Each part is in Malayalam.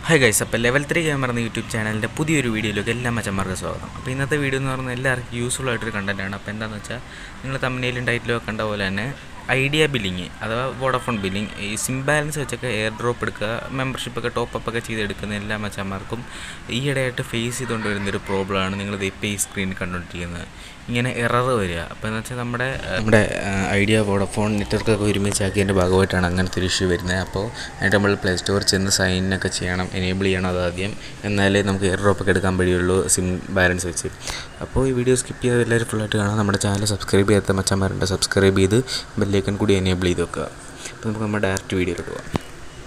ഹായ് ഗൈസ് അപ്പോൾ ലെവൽ ത്രീ ഗെയിമർ എന്ന യൂട്യൂബ് ചാനലിൻ്റെ പുതിയൊരു വീഡിയോയിലേക്ക് എല്ലാ മച്ചന്മാർക്കും സ്വാഗതം അപ്പോൾ ഇന്നത്തെ വീഡിയോ എന്ന് പറയുന്നത് എല്ലാവർക്കും യൂസ്ഫുൾ ആയിട്ടൊരു കണ്ടൻറ്റാണ് അപ്പോൾ എന്താണെന്ന് വെച്ചാൽ നിങ്ങൾ തമ്മിലും ടൈറ്റിലും ഒക്കെ കണ്ട പോലെ തന്നെ ഐഡിയ ബില്ലിങ് അഥവാ വോഡഫോൺ ബില്ലിങ് ഈ സിം ബാലൻസ് വെച്ചൊക്കെ എയർ ഡ്രോപ്പ് എടുക്കുക മെമ്പർഷിപ്പൊക്കെ ടോപ്പ് അപ്പ് ഒക്കെ ചെയ്തെടുക്കുന്ന എല്ലാ മച്ചന്മാർക്കും ഈയിടെയായിട്ട് ഫേസ് ചെയ്തുകൊണ്ട് വരുന്നൊരു പ്രോബ്ലമാണ് നിങ്ങളിത് ഇപ്പോൾ ഈ സ്ക്രീനിൽ കണ്ടുകൊണ്ടിരിക്കുന്നത് ഇങ്ങനെ എറർ വരിക അപ്പോൾ എന്ന് വെച്ചാൽ നമ്മുടെ നമ്മുടെ ഐഡിയ വോഡഫോൺ നെറ്റ്വർക്കൊക്കെ ഒരുമിച്ചാക്കിയതിൻ്റെ ഭാഗമായിട്ടാണ് അങ്ങനത്തെ ഒരു ഇഷ്യൂ വരുന്നത് അപ്പോൾ അതിൻ്റെ നമ്മൾ പ്ലേ സ്റ്റോറിൽ ചെന്ന് സൈനൊക്കെ ചെയ്യണം എനേബിൾ ചെയ്യണം അത് ആദ്യം എന്നാലേ നമുക്ക് എയർ ഡ്രോപ്പ് ഒക്കെ എടുക്കാൻ കഴിയുള്ളൂ സിം ബാലൻസ് വെച്ച് അപ്പോൾ ഈ വീഡിയോ സ്കിപ്പ് ചെയ്ത് എല്ലാവരും ഫുള്ളായിട്ട് കാണാം നമ്മുടെ ചാനൽ സബ്സ്ക്രൈബ് ചെയ്യാത്ത മച്ചന്മാരുണ്ട് സബ്സ്ക്രൈബ് ചെയ്ത് ബെല്ലേക്കൻ കൂടി എനേബിൾ ചെയ്ത് വെക്കുക അപ്പോൾ നമുക്ക് നമ്മുടെ ഡയറക്റ്റ് വീഡിയോയിലോട്ട് പോകാം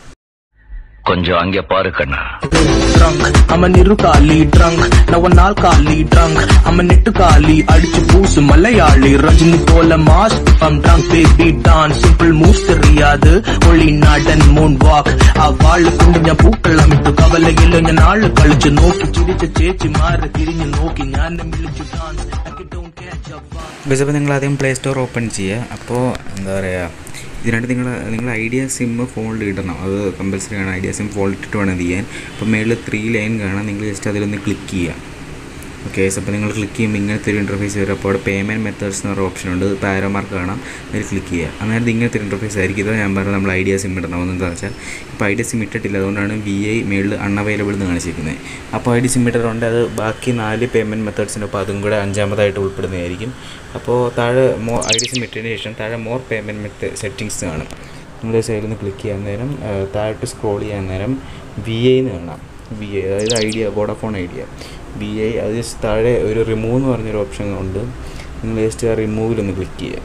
கொஞ்சம் அங்க பாரு கண்ணா drunk I'm a நிருகாலி drunk நான் ஒரு நாள் காலி drunk I'm a நெட்டு காலி அடிச்சு பூசு மலையாளி ரஜினி போல mass I'm drunk baby dance simple moves தெரியாது ஒளி നടൻ മൂൺ വാക്ക് ആ വാള് കൊണ്ട് ഞാൻ പൂക്കളമിട്ടു കവലയില്ല ഞാൻ ആള് കളിച്ചു നോക്കി ചിരിച്ച ചേച്ചി മാറി തിരിഞ്ഞു നോക്കി ഞാൻ വിളിച്ചു dance don't catch a vibe. Bus അപ്പോൾ നിങ്ങൾ ആദ്യം പ്ലേ സ്റ്റോർ ഓപ്പൺ ചെയ്യുക അപ്പോൾ എന്താ പറയുക ഇതിനായിട്ട് നിങ്ങൾ നിങ്ങൾ ഐഡിയ സിം ഫോണിൽ ഇടണം അത് കമ്പൽസറി ആണ് ഐഡിയ സിം ഫോണിൽ ഇട്ടിട്ട് വേണം ഇത് ചെയ്യാൻ അപ്പോൾ മേളിൽ ത്രീ ലൈൻ കാണാം നിങ്ങൾ ജസ്റ്റ് അതിലൊന്ന് ക്ലിക്ക് ചെയ്യുക ഓക്കെ അപ്പോൾ നിങ്ങൾ ക്ലിക്ക് ചെയ്യുമ്പോൾ ഇങ്ങനത്തെ ഒരു ഇൻ്റർഫേസ് വരും അപ്പോൾ അവിടെ പേയ്മെൻറ്റ് മെത്തേഡ്സ് എന്ന് പറഞ്ഞ ഓപ്ഷൻ ഉണ്ട് ഇപ്പോൾ ആരോ മാർക്ക് കാണാം അതിൽ ക്ലിക്ക് ചെയ്യുക അന്നേരം ഇത് ഇങ്ങനത്തെ ഒരു ഇൻ്റർഫേസ് ആയിരിക്കും ഇതാണ് ഞാൻ പറഞ്ഞത് നമ്മൾ ഐഡിയ സിം ഇടണം എന്താണെന്ന് വെച്ചാൽ ഇപ്പോൾ ഐഡിയ സിം ഇട്ടിട്ടില്ല അതുകൊണ്ടാണ് വി ഐ മേളിൽ അൺഅവൈലബിൾ എന്ന് കാണിച്ചിരിക്കുന്നത് അപ്പോൾ ഐ ഡി സിം ഇട്ടിട്ടുണ്ട് അത് ബാക്കി നാല് പേയ്മെൻറ്റ് മെത്തേഡ്സിൻ്റെ അപ്പോൾ അതും കൂടെ അഞ്ചാമതായിട്ട് ഉൾപ്പെടുന്നതായിരിക്കും അപ്പോൾ താഴെ മോ ഐ ഡി സിം ഇട്ടതിന് ശേഷം താഴെ മോർ പേയ്മെൻറ്റ് മെത്തേഡ് സെറ്റിങ്സ് കാണും നിങ്ങൾ സൈഡിൽ നിന്ന് ക്ലിക്ക് ചെയ്യാൻ നേരം ആ, താഴോട്ട് സ്ക്രോൾ ചെയ്യാൻ നേരം വി ഐ എന്ന് കാണാം വി ഐ അതായത് Idea Vodafone Idea V I അത് just താഴെ ഒരു റിമൂവ് എന്ന് പറഞ്ഞൊരു ഓപ്ഷൻ ഉണ്ട് നിങ്ങൾ ജസ്റ്റ് ആ റിമൂവിലൊന്ന് ക്ലിക്ക് ചെയ്യുക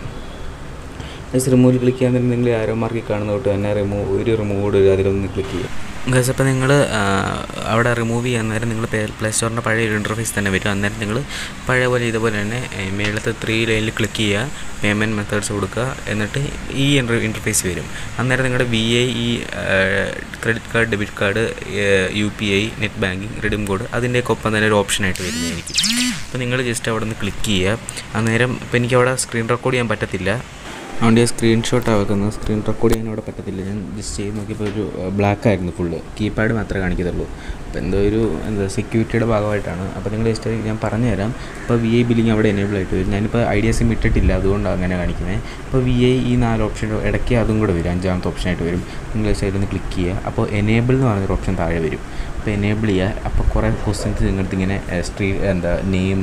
ജസ്റ്റ് റിമൂവിൽ ക്ലിക്ക് ചെയ്യാൻ നേരം നിങ്ങൾ ആരോ മാർക്കിൽ കാണുന്ന തൊട്ട് തന്നെ റിമൂവ് ഒരു റിമൂവ് കൂടെ ഒരു അതിലൊന്ന് ക്ലിക്ക് ചെയ്യുക ഗസ് അപ്പോൾ നിങ്ങൾ അവിടെ റിമൂവ് ചെയ്യാൻ നേരം നിങ്ങൾ പ്ലേ സ്റ്റോറിൻ്റെ പഴയ ഒരു ഇൻ്റർഫേസ് തന്നെ വരും അന്നേരം നിങ്ങൾ പഴയ പോലെ ഇതുപോലെ തന്നെ ഏ, മേളത്തെ ത്രീ ലൈനിൽ ക്ലിക്ക് ചെയ്യുക പേയ്മെൻറ്റ് മെത്തേഡ്സ് കൊടുക്കുക എന്നിട്ട് ഈ ഇൻ്റർഫേസ് വരും അന്നേരം നിങ്ങളുടെ വി ഐ ഈ credit card debit card U P I net banking redeem code അതിൻ്റെയൊക്കെ ഒപ്പം തന്നെ ഒരു ഓപ്ഷനായിട്ട് വരുന്നതായിരിക്കും അപ്പോൾ നിങ്ങൾ ജസ്റ്റ് അവിടെ നിന്ന് ക്ലിക്ക് ചെയ്യുക അന്നേരം ഇപ്പോൾ എനിക്ക് അവിടെ സ്ക്രീൻ റെക്കോർഡ് ചെയ്യാൻ പറ്റത്തില്ല അതുകൊണ്ട് ഞാൻ സ്ക്രീൻഷോട്ടാണ് വെക്കുന്നത് സ്ക്രീൻ റെക്കോർഡ് ചെയ്യാൻ അവിടെ പറ്റത്തില്ല ഞാൻ ജസ്റ്റ് ചെയ്ത് നോക്കിയപ്പോൾ ഒരു ബ്ലാക്ക് ആയിരുന്നു ഫുള്ള് കീപാഡ് മാത്രമേ കാണിക്കത്തുള്ളൂ അപ്പോൾ എന്തോ ഒരു എന്താ സെക്യൂരിറ്റിയുടെ ഭാഗമായിട്ടാണ് അപ്പോൾ നിങ്ങൾ ജസ്റ്റ് ഞാൻ പറഞ്ഞു തരാം ഇപ്പോൾ വി ഐ ബില്ലിങ് അവിടെ എനേബിൾ ആയിട്ട് വരും ഞാനിപ്പോൾ ഐഡിയ സിം ഇട്ടിട്ടില്ല അതുകൊണ്ടാണ് അങ്ങനെ കാണിക്കുന്നത് അപ്പോൾ വി ഐ ഈ നാല് ഓപ്ഷൻ ഇടയ്ക്ക് അതും കൂടെ വരും അഞ്ചാമത്തെ ഓപ്ഷനായിട്ട് വരും നിങ്ങൾ സൈഡിൽ നിന്ന് ക്ലിക്ക് ചെയ്യുക അപ്പോൾ എനേബിൾ എന്ന് പറഞ്ഞൊരു ഓപ്ഷൻ താഴെ വരും അപ്പോൾ എനേബിൾ ചെയ്യുക അപ്പോൾ കുറേ ക്വസ്റ്റ്യൻസ് നിങ്ങൾക്ക് ഇങ്ങനെ സ്ട്രീറ്റ് എന്താ നെയിം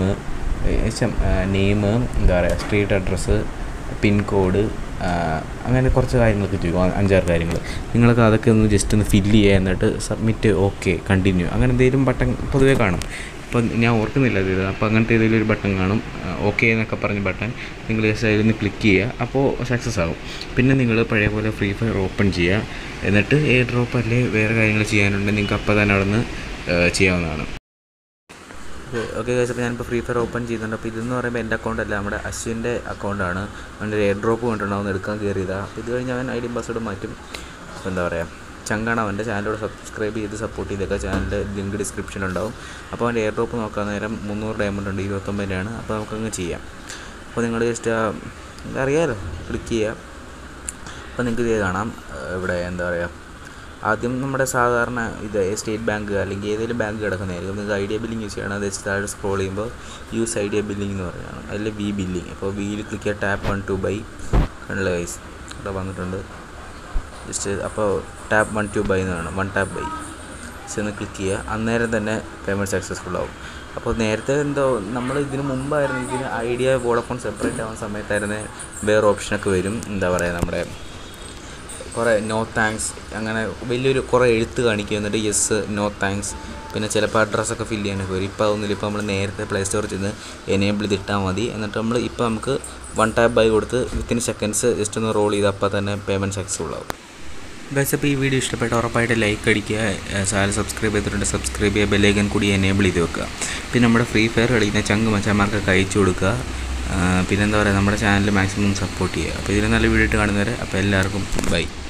നെയിം എന്താ പറയുക സ്ട്രീറ്റ് അഡ്രസ്സ് പിൻകോഡ് അങ്ങനെ കുറച്ച് കാര്യങ്ങളൊക്കെ ചോദിക്കും അ- അഞ്ചാറ് കാര്യങ്ങൾ നിങ്ങൾക്ക് അതൊക്കെ ഒന്ന് ജസ്റ്റ് ഒന്ന് ഫില്ല് ചെയ്യുക എന്നിട്ട് സബ്മിറ്റ് ഓക്കെ കണ്ടിന്യൂ അങ്ങനെ എന്തെങ്കിലും ബട്ടൺ പൊതുവേ കാണും ഇപ്പം ഞാൻ ഓർക്കുന്നില്ല അത് ഇത് അപ്പോൾ അങ്ങനത്തെ ഏതെങ്കിലും ഒരു ബട്ടൺ കാണും ഓക്കെ എന്നൊക്കെ പറഞ്ഞ ബട്ടൺ നിങ്ങൾ ജസ്റ്റ് അതിൽ നിന്ന് ക്ലിക്ക് ചെയ്യുക അപ്പോൾ സക്സസ് ആകും പിന്നെ നിങ്ങൾ പഴയ പോലെ ഫ്രീ ഫയർ ഓപ്പൺ ചെയ്യുക എന്നിട്ട് എയർ ഡ്രോപ്പ് അല്ലെ വേറെ കാര്യങ്ങൾ ചെയ്യാനുണ്ടെങ്കിൽ നിങ്ങൾക്ക് അപ്പോൾ തന്നെ അവിടെ നിന്ന് ചെയ്യാവുന്നതാണ് ഓക്കെ ഗൈസ് അപ്പോൾ ഞാനിപ്പോൾ ഫ്രീ ഫയർ ഓപ്പൺ ചെയ്യുന്നുണ്ട് അപ്പോൾ ഇതെന്ന് പറയുമ്പോൾ എൻ്റെ അക്കൗണ്ട് അല്ല നമ്മുടെ അശ്വിൻ്റെ അക്കൗണ്ടാണ് അവൻ്റെ ഒരു എയർ ഡ്രോപ്പ് കൊണ്ടുണ്ടാവുന്ന എടുക്കാൻ കയറിയതാണ് അപ്പോൾ ഇത് കഴിഞ്ഞ് അവൻ ഐ ഡി പാസ്വേഡ് മാറ്റും അപ്പോൾ എന്താ പറയുക ചങ്കാണ് അവൻ്റെ ചാനലോട് സബ്സ്ക്രൈബ് ചെയ്ത് സപ്പോർട്ട് ചെയ്തേക്കുക ചാനലിൻ്റെ ലിങ്ക് ഡിസ്ക്രിപ്ഷനിലുണ്ടാവും അപ്പോൾ അവൻ്റെ എയർ ഡ്രോപ്പ് നോക്കാൻ നേരം മുന്നൂറ് ഡയമണ്ട് ഉണ്ട് ഇരുപത്തൊമ്പതിനാണ് അപ്പോൾ നമുക്കങ്ങ് ചെയ്യാം അപ്പോൾ നിങ്ങൾ ജസ്റ്റ് അറിയാമല്ലോ ക്ലിക്ക് ചെയ്യുക അപ്പോൾ നിങ്ങൾക്ക് ഇത് കാണാം ഏഹ് ഇവിടെ എന്താ പറയുക ആദ്യം നമ്മുടെ സാധാരണ ഇത് സ്റ്റേറ്റ് ബാങ്ക് അല്ലെങ്കിൽ ഏതെങ്കിലും ബാങ്ക് കിടക്കുന്നതായിരിക്കും നിങ്ങൾക്ക് ഐഡിയ ബില്ലിംഗ് യൂസ് ചെയ്യണം അത് ജസ്റ്റ് താഴെ സ്ക്രോൾ ചെയ്യുമ്പോൾ യൂസ് ഐഡിയ ബില്ലിംഗ് എന്ന് പറയുകയാണ് അതിൽ വി ബില്ലിംഗ് അപ്പോൾ വിയിൽ ക്ലിക്ക് ചെയ്യുക ടാപ്പ് വൺ ടു ബൈ കണ്ടില്ല ഗൈസ് ഇവിടെ വന്നിട്ടുണ്ട് ജസ്റ്റ് അപ്പോൾ ടാപ്പ് വൺ ടു ബൈ എന്ന് വേണം വൺ ടാപ്പ് ബൈ ജസ്റ്റ് ഒന്ന് ക്ലിക്ക് ചെയ്യുക അന്നേരം തന്നെ പേയ്മെൻറ്റ് സക്സസ്ഫുൾ ആവും അപ്പോൾ നേരത്തെ എന്തോ നമ്മൾ ഇതിന് മുമ്പായിരുന്നു ഇതിന് ഐഡിയ വോഡഫോൺ സെപ്പറേറ്റ് ആവുന്ന സമയത്തായിരുന്നു വേറെ ഓപ്ഷനൊക്കെ വരും എന്താ പറയുക നമ്മുടെ കുറേ നോ താങ്ക്സ് അങ്ങനെ വലിയൊരു കുറേ എഴുത്ത് കാണിക്കും എന്നിട്ട് യെസ് നോ താങ്ക്സ് പിന്നെ ചിലപ്പോൾ അഡ്രസ്സൊക്കെ ഫില്ല് ചെയ്യാനൊക്കെ വരും ഇപ്പോൾ അതൊന്നുമില്ല ഇപ്പോൾ നമ്മൾ നേരത്തെ പ്ലേ സ്റ്റോറിൽ ചെന്ന് എനേബിൾ ചെയ്തിട്ടാൽ മതി എന്നിട്ട് നമ്മൾ ഇപ്പോൾ നമുക്ക് വൺ ടാപ്പ് ബൈ കൊടുത്ത് വിത്തിൻ സെക്കൻഡ്സ് ജസ്റ്റ് ഒന്ന് റോൾ ചെയ്ത് അപ്പോൾ തന്നെ പേയ്മെൻറ്റ് സക്സസ്ഫുൾ ആവും ഗൈസ് അപ്പോൾ ഈ വീഡിയോ ഇഷ്ടപ്പെട്ട ഉറപ്പായിട്ട് ലൈക്ക് അടിക്കുക ചാനൽ സബ്സ്ക്രൈബ് ചെയ്തിട്ടുണ്ട് സബ്സ്ക്രൈബ് ചെയ്യുക ബെല്ലൈക്കൻ കൂടി എനേബിൾ ചെയ്ത് വെക്കുക പിന്നെ നമ്മുടെ ഫ്രീ ഫയർ കളിക്കുന്ന ചങ്ക് മച്ചാന്മാർക്കൊക്കെ അയച്ചു കൊടുക്കുക ആ, പിന്നെന്താ പറയുക നമ്മുടെ ചാനൽ മാക്സിമം സപ്പോർട്ട് ചെയ്യുക അപ്പോൾ ഇതിന് നല്ല വീഡിയോ ഇട്ട് കാണുന്നവരെ അപ്പോൾ എല്ലാവർക്കും ബൈ